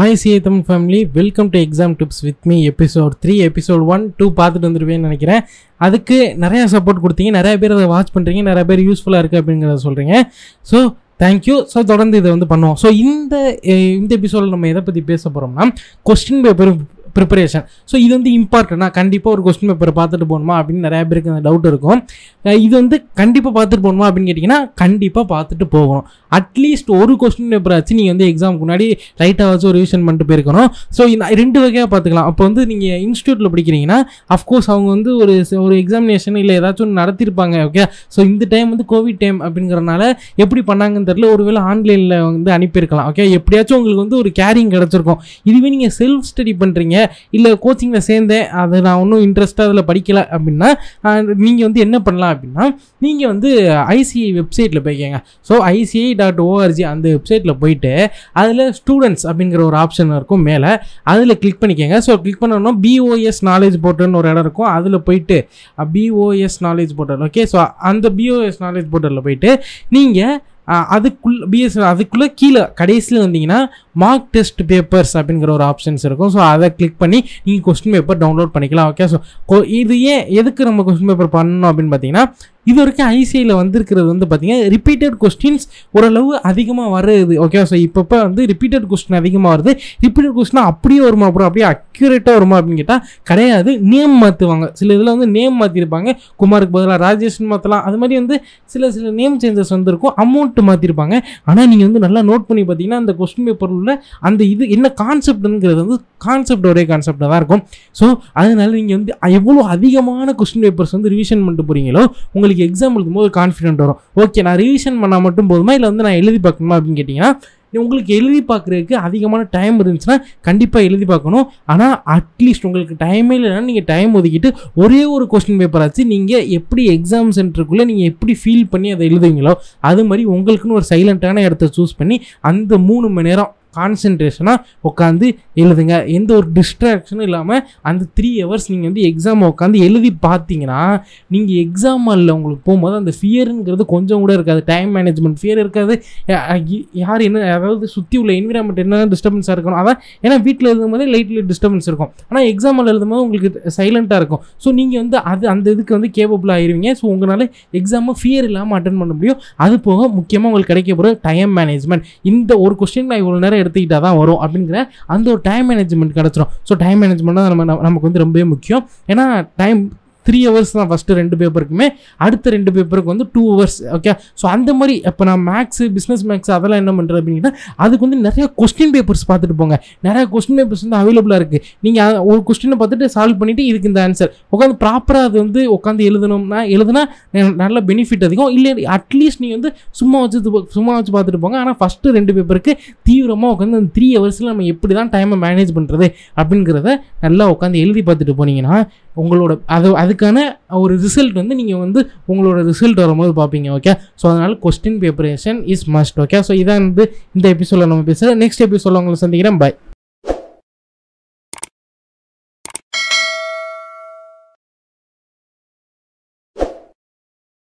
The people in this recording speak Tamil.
ICI Tamil family welcome to exam tips with me episode three episode one two பார்த்துட்டு வந்துருவேன்னு நினைக்கிறேன் அதுக்கு நிறையா சப்போர்ட் கொடுத்தீங்க நிறைய பேர் அதை வாட்ச் பண்ணுறீங்க நிறைய பேர் யூஸ்ஃபுல்லாக இருக்குது அப்படிங்கிறத சொல்கிறீங்க ஸோ தேங்க்யூ ஸோ தொடர்ந்து இதை வந்து பண்ணுவோம் ஸோ இந்த அஹ், இந்த எபிசோடில் நம்ம எதை பற்றி பேச போகிறோம்னா கொஸ்டின் பேப்பர் ப்ரிப்பரேஷன் ஸோ இது வந்து இம்பார்ட்டனா கண்டிப்பாக ஒரு கொஸ்டின் பேப்பரை பார்த்துட்டு போகணுமா அப்படின்னு நிறைய பேருக்கு அந்த டவுட் இருக்கும் அஹ் இது வந்து கண்டிப்பாக பார்த்துட்டு போகணுமா அப்படின்னு கேட்டிங்கன்னா கண்டிப்பாக பார்த்துட்டு போகணும் அட்லீஸ்ட் ஒரு கொஸ்டின் பேப்பர் ஆச்சு நீங்கள் வந்து எக்ஸாமுக்கு முன்னாடி லைட்டாக வச்சு ஒரு ரிவிஷன் பண்ணிட்டு போயிருக்கணும் ஸோ இந்த ரெண்டு வகையாக பார்த்துக்கலாம் அப்போ வந்து நீங்கள் இன்ஸ்டியூட்டில் படிக்கிறீங்கன்னா அஃப்கோர்ஸ் அவங்க வந்து ஒரு ஒரு எக்ஸாமினேஷன் இல்லை ஏதாச்சும் ஒன்று நடத்திருப்பாங்க ஓகே ஸோ இந்த டைம் வந்து கோவிட் டைம் அப்படிங்கிறனால எப்படி பண்ணாங்கன்னு தெரியல ஒருவேளை ஆன்லைனில் வந்து அனுப்பியிருக்கலாம் ஓகே எப்படியாச்சும் உங்களுக்கு வந்து ஒரு கேரிங் கிடச்சிருக்கும் இதுவே நீங்கள் செல்ஃப் ஸ்டடி பண்ணுறீங்க இல்லை கோச்சிங்கில் சேர்ந்தேன் அது நான் ஒன்றும் இன்ட்ரெஸ்ட்டாக அதில் படிக்கல அப்படின்னா நீங்கள் வந்து என்ன பண்ணலாம் அப்படின்னா நீங்கள் வந்து ஐசிஐ வெப்சைட்டில் போய்க்கங்க ஸோ ஐசிஐ டாட் ஓஆர்ஜி அந்த வெப்சைட்டில் போயிட்டு அதில் ஸ்டூடெண்ட்ஸ் அப்படிங்கிற ஒரு ஆப்ஷன் இருக்கும் மேலே அதில் கிளிக் பண்ணிக்கோங்க ஸோ கிளிக் பண்ணணும் பிஓஎஸ் நாலேஜ் போர்ட்டல்னு ஒரு இடம் இருக்கும் அதில் போயிட்டு BOS knowledge portal okay so அந்த பிஓஎஸ் நாலேஜ் போர்ட்டலில் போயிட்டு நீங்கள் அதுக்குள்ள பிஎஸ் அதுக்குள்ளே கீழே கடைசியில் வந்தீங்கன்னா மார்க் டெஸ்ட் பேப்பர்ஸ் அப்படிங்கிற ஒரு ஆப்ஷன்ஸ் இருக்கும் ஸோ அதை கிளிக் பண்ணி நீங்கள் கொஸ்டின் பேப்பர் டவுன்லோட் பண்ணிக்கலாம் ஓகே ஸோ இது ஏன் எதுக்கு நம்ம கொஸ்டின் பேப்பர் பண்ணணும் அப்படின்னு பார்த்தீங்கன்னா இது வரைக்கும் ஐசிஐயில் வந்திருக்கிறது வந்து பார்த்தீங்கன்னா ரிப்பீட்டட் கொஸ்டின்ஸ் ஓரளவு அதிகமாக வருது ஓகே ஸோ இப்பப்போ வந்து ரிப்பீட்டட் கொஸ்டின் அதிகமாக வருது ரிப்பீட்டட் கொஸ்டின் அப்படியே வருமா அப்புறம் அப்படியே அக்யூரேட்டாக வருமா அப்படின்னு கேட்டால் கிடையாது நேம் மாற்றுவாங்க சில இதில் வந்து நேம் மாற்றிருப்பாங்க குமாருக்கு பதிலாக ராஜேஷ்னு மாற்றலாம் அது மாதிரி வந்து சில சில நேம் சேஞ்சஸ் வந்திருக்கும் அமௌண்ட் மாற்றிருப்பாங்க ஆனால் நீங்கள் வந்து நல்லா நோட் பண்ணி பார்த்தீங்கன்னா அந்த கொஸ்டின் பேப்பர் உள்ள அந்த இது என்ன கான்செப்ட்ங்கிறது வந்து கான்செப்ட் ஒரே கான்செப்டாக தான் இருக்கும் ஸோ அதனால நீங்கள் வந்து எவ்வளோ அதிகமான கொஸ்டின் பேப்பர்ஸ் வந்து ரிவிஷன் பண்ணிட்டு போகிறீங்களோ உங்களுக்கு எக்ஸாம் எழுதும் போது கான்ஃபிடென்ட் வரும் ஓகே நான் ரிவிஷன் பண்ணால் மட்டும் போதுமா இல்லை வந்து நான் எழுதி பார்க்கணுமா அப்படின்னு கேட்டிங்கன்னா உங்களுக்கு எழுதி பார்க்குறதுக்கு அதிகமான டைம் இருந்துச்சுன்னா கண்டிப்பாக எழுதி பார்க்கணும் ஆனால் அட்லீஸ்ட் உங்களுக்கு டைமே இல்லைன்னா நீங்கள் டைம் ஒதுக்கிட்டு ஒரே ஒரு கொஸ்டின் பேப்பர் ஆச்சு நீங்கள் எப்படி எக்ஸாம் சென்டருக்குள்ளே நீங்கள் எப்படி ஃபீல் பண்ணி அதை எழுதுவீங்களோ அது மாதிரி உங்களுக்குன்னு ஒரு சைலண்ட்டான இடத்த சூஸ் பண்ணி அந்த மூணு மணி நேரம் கான்சென்ட்ரேஷனாக உட்காந்து எழுதுங்க எந்த ஒரு டிஸ்ட்ராக்ஷனும் இல்லாமல் அந்த த்ரீ ஹவர்ஸ் நீங்கள் வந்து எக்ஸாமை உட்காந்து எழுதி பார்த்தீங்கன்னா நீங்கள் எக்ஸாம் ஹாலில் உங்களுக்கு போகும்போது அந்த ஃபியருங்கிறது கொஞ்சம் கூட இருக்காது டைம் மேனேஜ்மெண்ட் ஃபியர் இருக்காது யா- யா- யார் என்ன அதாவது சுற்றி உள்ள என்விரான்மெண்ட் என்ன டிஸ்டர்பன்ஸாக இருக்கணும் அதான் ஏன்னா வீட்டில் எழுதும்போது லைட்லி டிஸ்டர்பன்ஸ் இருக்கும் ஆனால் எக்ஸாம் ஹாலில் எழுதும்போது உங்களுக்கு சைலண்ட்டாக இருக்கும் ஸோ நீங்கள் வந்து அது அந்த இதுக்கு வந்து கேப்பபிள் ஆயிருவீங்க ஸோ உங்களால் எக்ஸாமை ஃபியர் இல்லாமல் அட்டன் பண்ண முடியும் அது போக முக்கியமாக உங்களுக்கு கிடைக்க போகிற டைம் மேனேஜ்மெண்ட் இந்த ஒரு கொஸ்டின் நான் இவ்வளோ நேரம் எடுத்துக்கிட்டா தான் வரும் அப்படிங்கிற அந்த ஒரு டைம் மேனேஜ்மெண்ட் கிடச்சிரும் ஸோ டைம் மேனேஜ்மெண்ட் தான் நம்ம நம்ம- நமக்கு வந்து ரொம்பவே முக்கியம் ஏன்னா டைம் த்ரீ ஹவர்ஸ் தான் ஃபஸ்ட்டு ரெண்டு பேப்பருக்குமே அடுத்த ரெண்டு பேப்பருக்கு வந்து டூ ஹவர்ஸ் ஓகே ஸோ அந்த மாதிரி இப்போ நான் மேக்ஸு பிஸ்னஸ் மேக்ஸ் அதெல்லாம் என்ன பண்ணுறது அப்படின்னா அதுக்கு வந்து நிறைய கொஸ்டின் பேப்பர்ஸ் பார்த்துட்டு போங்க நிறைய கொஸ்டின் பேப்பர்ஸ் வந்து அவைலபிளாக இருக்குது நீங்கள் ஒரு கொஸ்டினை பார்த்துட்டு சால்வ் பண்ணிவிட்டு இதுக்கு இந்த ஆன்சர் உட்காந்து ப்ராப்பராக அது வந்து உட்காந்து எழுதணும்னா எழுதுனா ந- நல்ல பெனிஃபிட் அதிகம் இல்லை அட்லீஸ்ட் நீங்கள் வந்து சும்மா வச்சு இது- சும்மா வச்சு பார்த்துட்டு போங்க ஆனால் ஃபஸ்ட்டு ரெண்டு பேப்பருக்கு தீவிரமாக உட்காந்து அந்த த்ரீ ஹவர்ஸில் நம்ம எப்படி தான் டைமை மேனேஜ் பண்ணுறது அப்படிங்கிறத நல்லா உட்காந்து எழுதி பார்த்துட்டு போனீங்கன்னா உங்களோட அது அதுக்கான ஒரு ரிசல்ட் வந்து நீங்கள் வந்து உங்களோட ரிசல்ட் வரும்போது பார்ப்பீங்க ஓகே ஸோ அதனால் question preparation is must okay so இதான் வந்து இந்த எபிசோடில் நம்ம பேசுகிறேன் நெக்ஸ்ட் எபிசோடில் உங்களை சந்திக்கிறேன் பை